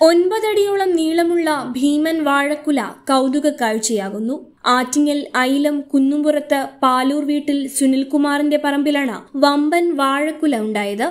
ഒൻപതടിയോളം നീളമുള്ള ഭീമൻ വാഴക്കുല കൗതുക കാഴ്ചയാകുന്നു ആറ്റിങ്ങൽ ഐലം കുന്നുംപുറത്ത് പാലൂർ വീട്ടിൽ സുനിൽകുമാറിന്റെ പറമ്പിലാണ് വമ്പൻ വാഴക്കുല ഉണ്ടായത്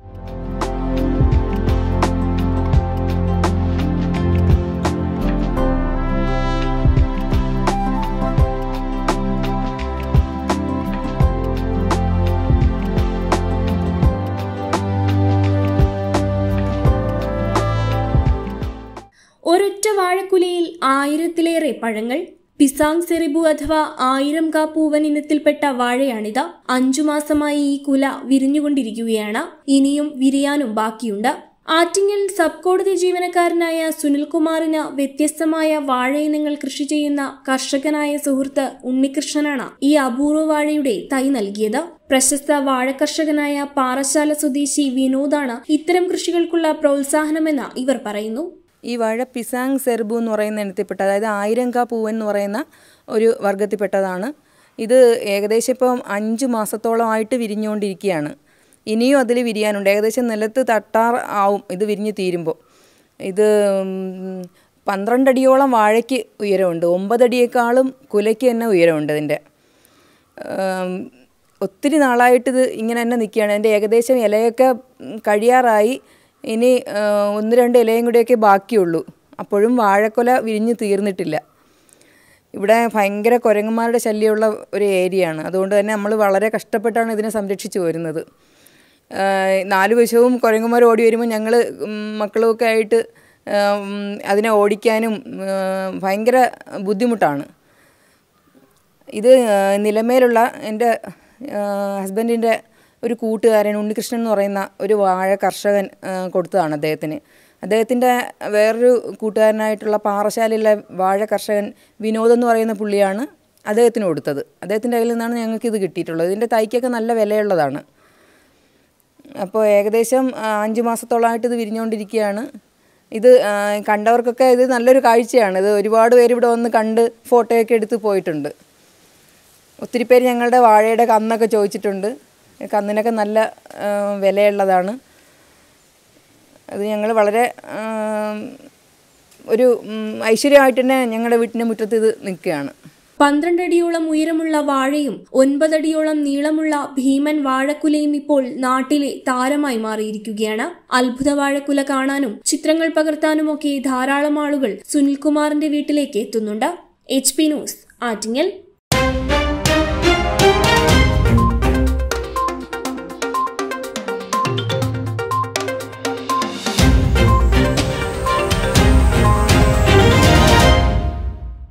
ഒരൊറ്റ വാഴക്കുലയിൽ ആയിരത്തിലേറെ പഴങ്ങൾ പിസാങ് സെറിബു അഥവാ ആയിരം കാ പൂവൻ ഇനത്തിൽപ്പെട്ട വാഴയാണിത് അഞ്ചു മാസമായി ഈ കുല വിരിഞ്ഞുകൊണ്ടിരിക്കുകയാണ് ഇനിയും വിരിയാനും ബാക്കിയുണ്ട് ആറ്റിങ്ങൽ സബ് കോടതി ജീവനക്കാരനായ സുനിൽകുമാറിന് വ്യത്യസ്തമായ വാഴയിനങ്ങൾ കൃഷി ചെയ്യുന്ന കർഷകനായ സുഹൃത്ത് ഉണ്ണികൃഷ്ണനാണ് ഈ അപൂർവ വാഴയുടെ തൈ നൽകിയത് പ്രശസ്ത വാഴകർഷകനായ പാറശാല സ്വദേശി വിനോദാണ് ഇത്തരം കൃഷികൾക്കുള്ള പ്രോത്സാഹനമെന്ന് ഇവർ പറയുന്നു ഈ വാഴ പിസാങ് സെർബു എന്ന് പറയുന്ന ഇനത്തിൽപ്പെട്ട അതായത് ആയിരം കാ പൂവൻ എന്ന് പറയുന്ന ഒരു വർഗത്തിൽപ്പെട്ടതാണ് ഇത് ഏകദേശം ഇപ്പം അഞ്ച് മാസത്തോളമായിട്ട് വിരിഞ്ഞുകൊണ്ടിരിക്കുകയാണ് ഇനിയും അതിൽ വിരിയാനുണ്ട് ഏകദേശം നിലത്ത് തട്ടാർ ആവും ഇത് വിരിഞ്ഞ് തീരുമ്പോൾ ഇത് ഉം, പന്ത്രണ്ടടിയോളം വാഴയ്ക്ക് ഉയരമുണ്ട് ഒമ്പതടിയേക്കാളും കുലയ്ക്ക് തന്നെ ഉയരമുണ്ട് ഇതിൻ്റെ ഉം, ഒത്തിരി നാളായിട്ട് ഇത് ഇങ്ങനെ തന്നെ നിൽക്കുകയാണ് എൻ്റെ ഏകദേശം ഇലയൊക്കെ ഉം, കഴിയാറായി ഇനി ആ, ഒന്ന് രണ്ട് ഇലയും കൂടിയൊക്കെ ബാക്കിയുള്ളൂ അപ്പോഴും വാഴക്കൊല വിരിഞ്ഞ് തീർന്നിട്ടില്ല ഇവിടെ ഭയങ്കര കുരങ്ങന്മാരുടെ ശല്യമുള്ള ഒരു ഏരിയയാണ് അതുകൊണ്ട് തന്നെ നമ്മൾ വളരെ കഷ്ടപ്പെട്ടാണ് ഇതിനെ സംരക്ഷിച്ചു വരുന്നത് ആ, നാല് വശവും കുരങ്ങന്മാർ ഓടി വരുമ്പോൾ ഞങ്ങൾ മക്കളുമൊക്കെ ആയിട്ട് ആ, ഉം, അതിനെ ഓടിക്കാനും ആ, ഭയങ്കര ബുദ്ധിമുട്ടാണ് ഇത് ആ, നിലമേലുള്ള എൻ്റെ ഹസ്ബൻഡിൻ്റെ ഒരു കൂട്ടുകാരൻ ഉണ്ണികൃഷ്ണൻ എന്ന് പറയുന്ന ഒരു വാഴ കർഷകൻ ആ, കൊടുത്തതാണ് അദ്ദേഹത്തിന് അദ്ദേഹത്തിൻ്റെ വേറൊരു കൂട്ടുകാരനായിട്ടുള്ള പാറശാലയിലെ വാഴ കർഷകൻ വിനോദ് എന്ന് പറയുന്ന പുള്ളിയാണ് അദ്ദേഹത്തിന് കൊടുത്തത് അദ്ദേഹത്തിൻ്റെ കയ്യിൽ നിന്നാണ് ഞങ്ങൾക്ക് ഇത് കിട്ടിയിട്ടുള്ളത് ഇതിൻ്റെ തൈക്കൊക്കെ നല്ല വിലയുള്ളതാണ് അപ്പോൾ ഏകദേശം ആ, അഞ്ച് മാസത്തോളമായിട്ട് ഇത് വിരിഞ്ഞുകൊണ്ടിരിക്കുകയാണ് ഇത് ആ, കണ്ടവർക്കൊക്കെ ഇത് നല്ലൊരു കാഴ്ചയാണ് ഇത് ഒരുപാട് പേര് ഇവിടെ വന്ന് കണ്ട് ഫോട്ടോയൊക്കെ എടുത്ത് പോയിട്ടുണ്ട് ഒത്തിരി പേര് ഞങ്ങളുടെ വാഴയുടെ കന്നൊക്കെ ചോദിച്ചിട്ടുണ്ട് കന്നിനൊക്കെ നല്ല ആ, വിലയുള്ളതാണ് അത് ഞങ്ങൾ വളരെ ആ, ഒരു ഉം, ഐശ്വര്യമായിട്ട് തന്നെ ഞങ്ങളുടെ വീട്ടിൻ്റെ മുറ്റത്ത് ഇത് നിൽക്കുകയാണ് പന്ത്രണ്ടടിയോളം ഉയരമുള്ള വാഴയും ഒൻപതടിയോളം നീളമുള്ള ഭീമൻ വാഴക്കുലയും ഇപ്പോൾ നാട്ടിലെ താരമായി മാറിയിരിക്കുകയാണ് അത്ഭുത വാഴക്കുല കാണാനും ചിത്രങ്ങൾ പകർത്താനുമൊക്കെ ധാരാളം ആളുകൾ സുനിൽകുമാറിന്റെ വീട്ടിലേക്ക് എത്തുന്നുണ്ട് എച്ച് പി ന്യൂസ് ആറ്റിങ്ങൽ